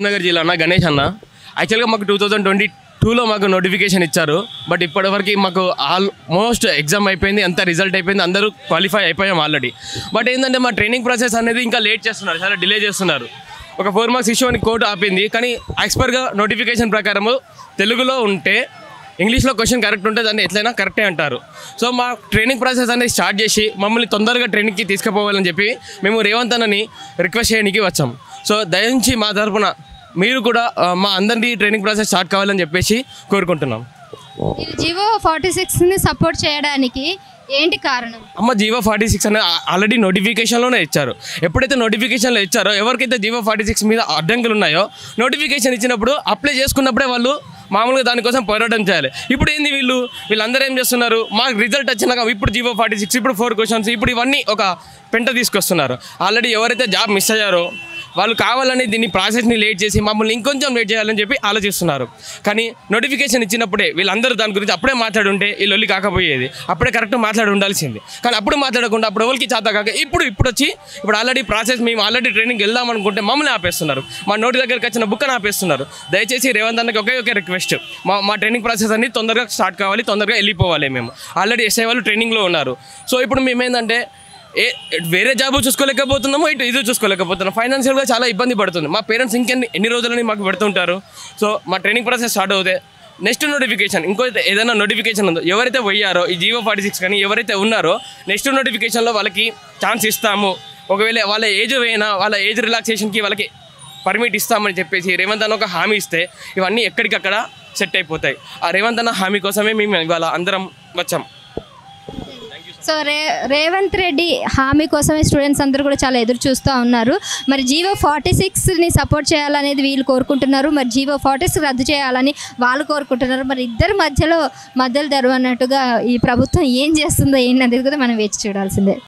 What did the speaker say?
నగర్ జిల్లా అన్న గణేష్ అన్న యాక్చువల్గా మాకు టూ థౌజండ్ ట్వంటీ టూలో మాకు నోటిఫికేషన్ ఇచ్చారు బట్ ఇప్పటివరకు మాకు ఆల్మోస్ట్ ఎగ్జామ్ అయిపోయింది అంత రిజల్ట్ అయిపోయింది అందరూ క్వాలిఫై అయిపోయాం ఆల్రెడీ బట్ ఏంటంటే మా ట్రైనింగ్ ప్రాసెస్ అనేది ఇంకా లేట్ చేస్తున్నారు చాలా డిలే చేస్తున్నారు ఒక ఫోర్ మార్క్స్ ఇష్యూ అని కోర్టు ఆపింది కానీ యాక్స్పర్గా నోటిఫికేషన్ ప్రకారము తెలుగులో ఉంటే ఇంగ్లీష్లో క్వశ్చన్ కరెక్ట్ ఉంటే దాన్ని ఎట్లయినా కరెక్టే అంటారు సో మా ట్రైనింగ్ ప్రాసెస్ అనేది స్టార్ట్ చేసి మమ్మల్ని తొందరగా ట్రైనింగ్కి తీసుకుపోవాలని చెప్పి మేము రేవంత్ అన్నని రిక్వెస్ట్ చేయడానికి వచ్చాం సో దయించి మా తరపున మీరు కూడా ఆ, మా అందరినీ ట్రైనింగ్ ప్రాసెస్ స్టార్ట్ కావాలని చెప్పేసి కోరుకుంటున్నాం మీరు జివో ఫార్టీ సిక్స్ని సపోర్ట్ చేయడానికి ఏంటి కారణం అమ్మ జీవో ఫార్టీ సిక్స్ అనేది ఆల్రెడీ నోటిఫికేషన్లోనే ఇచ్చారు ఎప్పుడైతే నోటిఫికేషన్లో ఇచ్చారో ఎవరికైతే జీవో ఫార్టీ సిక్స్ మీద అడ్డంకులు ఉన్నాయో నోటిఫికేషన్ ఇచ్చినప్పుడు అప్లై చేసుకున్నప్పుడే వాళ్ళు మామూలుగా దానికోసం పోరాటం చేయాలి ఇప్పుడు ఏంది వీళ్ళు వీళ్ళందరూ ఏం చేస్తున్నారు మాకు రిజల్ట్ వచ్చినాక ఇప్పుడు జీవో ఫార్టీ సిక్స్ ఇప్పుడు ఫోర్ క్వశ్చన్స్ ఇప్పుడు ఇవన్నీ ఒక పెంట తీసుకొస్తున్నారు ఆల్రెడీ ఎవరైతే జాబ్ మిస్ అయ్యారో వాళ్ళు కావాలని దీన్ని ప్రాసెస్ని లేట్ చేసి మమ్మల్ని ఇంకొంచెం లేట్ చేయాలని చెప్పి ఆలోచిస్తున్నారు కానీ నోటిఫికేషన్ ఇచ్చినప్పుడే వీళ్ళందరూ దాని గురించి అప్పుడే మాట్లాడుంటే ఈ లొల్లి కాకపోయేది అప్పుడే కరెక్ట్ మాట్లాడి ఉండాల్సింది కానీ అప్పుడు మాట్లాడకుండా అప్పుడు ఎవరికి చేత కాక ఇప్పుడు ఇప్పుడు వచ్చి ఇప్పుడు ఆల్రెడీ ప్రాసెస్ మేము ఆల్రెడీ ట్రైనింగ్ వెళ్దాం అనుకుంటే మమ్మల్ని ఆపేస్తున్నారు మా నోటి దగ్గరికి వచ్చిన బుక్కను ఆపేస్తున్నారు దయచేసి రేవంత్ అన్నకి ఒకే ఒకే రిక్వెస్ట్ మా మా ట్రైనింగ్ ప్రాసెస్ అన్ని తొందరగా స్టార్ట్ కావాలి తొందరగా వెళ్ళిపోవాలి మేము ఆల్రెడీ ఎస్ఐ వాళ్ళు ట్రైనింగ్లో ఉన్నారు సో ఇప్పుడు మేము ఏంటంటే ఏ వేరే జాబ్ చూసుకోలేకపోతున్నాము ఇటు ఇది చూసుకోలేకపోతున్నాం ఫైనాన్షియల్గా చాలా ఇబ్బంది పడుతుంది మా పేరెంట్స్ ఇంకెన్ని ఎన్ని రోజులని మాకు పెడుతుంటారు సో మా ట్రైనింగ్ ప్రాసెస్ స్టార్ట్ అవుతే నెక్స్ట్ నోటిఫికేషన్ ఇంకో ఏదైనా నోటిఫికేషన్ ఉందో ఎవరైతే పోయారో ఈ జీవో ఫార్టీ సిక్స్ కానీ ఎవరైతే ఉన్నారో నెక్స్ట్ నోటిఫికేషన్లో వాళ్ళకి ఛాన్స్ ఇస్తాము ఒకవేళ వాళ్ళ ఏజ్ పోయినా వాళ్ళ ఏజ్ రిలాక్సేషన్కి వాళ్ళకి పర్మిట్ ఇస్తామని చెప్పేసి రేవంత్ అన్న ఒక హామీ ఇస్తే ఇవన్నీ ఎక్కడికక్కడ సెట్ అయిపోతాయి ఆ రేవంత్ అన్న హామీ కోసమే మేము ఇవాళ అందరం వచ్చాం సో రే రేవంత్ రెడ్డి హామీ కోసమే స్టూడెంట్స్ అందరూ కూడా చాలా ఎదురు చూస్తూ ఉన్నారు మరి జీవో ఫార్టీ సిక్స్ని సపోర్ట్ చేయాలనేది వీళ్ళు కోరుకుంటున్నారు మరి జీవో ఫార్టీ సిక్స్ రద్దు చేయాలని వాళ్ళు కోరుకుంటున్నారు మరి ఇద్దరి మధ్యలో మధ్యలో ధరు అన్నట్టుగా ఈ ప్రభుత్వం ఏం చేస్తుందో ఏంటి అనేది కూడా మనం వేచి చూడాల్సిందే